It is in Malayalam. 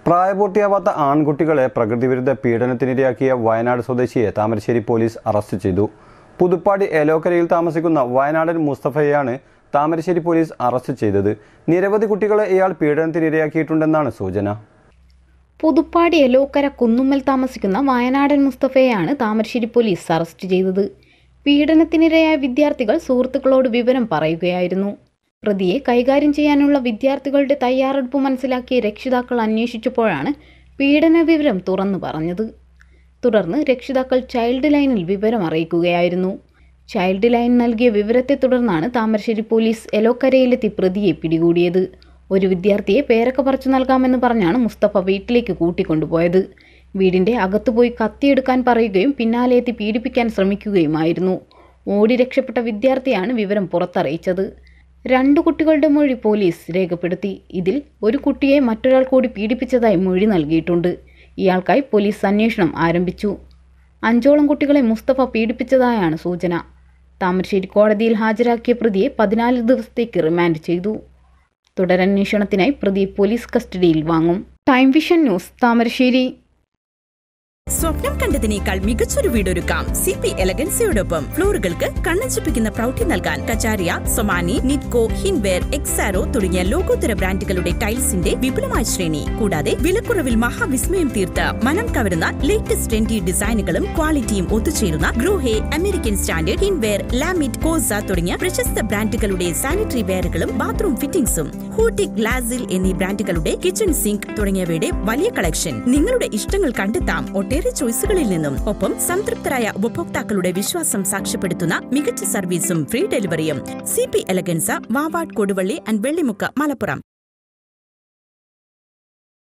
പ്രായപൂർത്തിയാവാത്ത ആൺകുട്ടികളെ പ്രകൃതിവിരുദ്ധ പീഡനത്തിനിരയാക്കിയ വയനാട് സ്വദേശിയെ താമരശ്ശേരി പോലീസ് അറസ്റ്റ് ചെയ്തു പുതുപ്പാടി എലോക്കരയിൽ താമസിക്കുന്ന വയനാടൻ മുസ്തഫയെയാണ് താമരശ്ശേരി പോലീസ് അറസ്റ്റ് ചെയ്തത് നിരവധി കുട്ടികളെ ഇയാൾ പീഡനത്തിനിരയാക്കിയിട്ടുണ്ടെന്നാണ് സൂചന പുതുപ്പാടി എലോക്കര കുന്നുമ്മൽ താമസിക്കുന്ന വയനാടൻ മുസ്തഫയെയാണ് താമരശ്ശേരി പോലീസ് അറസ്റ്റ് ചെയ്തത് പീഡനത്തിനിരയായ വിദ്യാർത്ഥികൾ സുഹൃത്തുക്കളോട് വിവരം പറയുകയായിരുന്നു പ്രതിയെ കൈകാര്യം ചെയ്യാനുള്ള വിദ്യാർത്ഥികളുടെ തയ്യാറെടുപ്പ് മനസ്സിലാക്കിയ രക്ഷിതാക്കൾ അന്വേഷിച്ചപ്പോഴാണ് പീഡന വിവരം തുറന്നു പറഞ്ഞത് തുടർന്ന് രക്ഷിതാക്കൾ ചൈൽഡ് ലൈനിൽ വിവരം അറിയിക്കുകയായിരുന്നു ചൈൽഡ് ലൈൻ നൽകിയ വിവരത്തെ തുടർന്നാണ് താമരശ്ശേരി പോലീസ് എലോക്കരയിലെത്തി പ്രതിയെ പിടികൂടിയത് ഒരു വിദ്യാർത്ഥിയെ പേരൊക്കെ പറിച്ചു നൽകാമെന്ന് പറഞ്ഞാണ് മുസ്തഫ വീട്ടിലേക്ക് കൂട്ടിക്കൊണ്ടുപോയത് വീടിന്റെ അകത്തുപോയി കത്തിയെടുക്കാൻ പറയുകയും പിന്നാലെ എത്തി പീഡിപ്പിക്കാൻ ശ്രമിക്കുകയുമായിരുന്നു ഓടി രക്ഷപ്പെട്ട വിദ്യാർത്ഥിയാണ് വിവരം പുറത്തറിയിച്ചത് രണ്ടു കുട്ടികളുടെ മൊഴി പോലീസ് രേഖപ്പെടുത്തി ഇതിൽ ഒരു കുട്ടിയെ മറ്റൊരാൾ കൂടി പീഡിപ്പിച്ചതായി മൊഴി നൽകിയിട്ടുണ്ട് ഇയാൾക്കായി പോലീസ് അന്വേഷണം ആരംഭിച്ചു അഞ്ചോളം കുട്ടികളെ മുസ്തഫ പീഡിപ്പിച്ചതായാണ് സൂചന താമരശ്ശേരി കോടതിയിൽ ഹാജരാക്കിയ പ്രതിയെ പതിനാല് ദിവസത്തേക്ക് റിമാൻഡ് ചെയ്തു തുടരന്വേഷണത്തിനായി പ്രതിയെ പോലീസ് കസ്റ്റഡിയിൽ വാങ്ങും ടൈം വിഷൻ ന്യൂസ് താമരശ്ശേരി സ്വപ്നം കണ്ടതിനേക്കാൾ മികച്ചൊരു വീടൊരുക്കാം സി പി എലഗൻസിയോടൊപ്പം ഫ്ലോറുകൾക്ക് കണ്ണഞ്ചിപ്പിക്കുന്ന പ്രൗഢി നൽകാൻ കച്ചാരിയ സൊമാനി നിറ്റ്കോ ഹിൻവെയർ എക്സാരോ തുടങ്ങിയ ലോകോത്തര ബ്രാൻഡുകളുടെ ടൈൽസിന്റെ വിപുലമായ ശ്രേണി കൂടാതെ വിലക്കുറവിൽ മഹാവിസ്മയം തീർത്ത് മനം കവരുന്ന ലേറ്റസ്റ്റ് ട്രെൻഡി ഡിസൈനുകളും ക്വാളിറ്റിയും ഒത്തുചേരുന്ന ഗ്രൂഹെ അമേരിക്കൻ സ്റ്റാൻഡേർഡ് ഹിൻവെയർ ലാമിറ്റ് കോസ തുടങ്ങിയ പ്രശസ്ത ബ്രാൻഡുകളുടെ സാനിറ്ററി വെയറുകളും ബാത്റൂം ഫിറ്റിംഗ്സും ഹൂട്ടി ഗ്ലാസിൽ എന്നീ ബ്രാൻഡുകളുടെ കിച്ചൺ സിങ്ക് തുടങ്ങിയവയുടെ വലിയ കളക്ഷൻ നിങ്ങളുടെ ഇഷ്ടങ്ങൾ കണ്ടെത്താം ഒട്ടേറെ ചോയ്സുകളിൽ നിന്നും ഒപ്പം സംതൃപ്തരായ ഉപഭോക്താക്കളുടെ വിശ്വാസം സാക്ഷ്യപ്പെടുത്തുന്ന മികച്ച സർവീസും ഫ്രീ ഡെലിവറിയും സി പി എലഗൻസ വാവാഡ് കൊടുവള്ളി ആൻഡ് വെള്ളിമുക്ക് മലപ്പുറം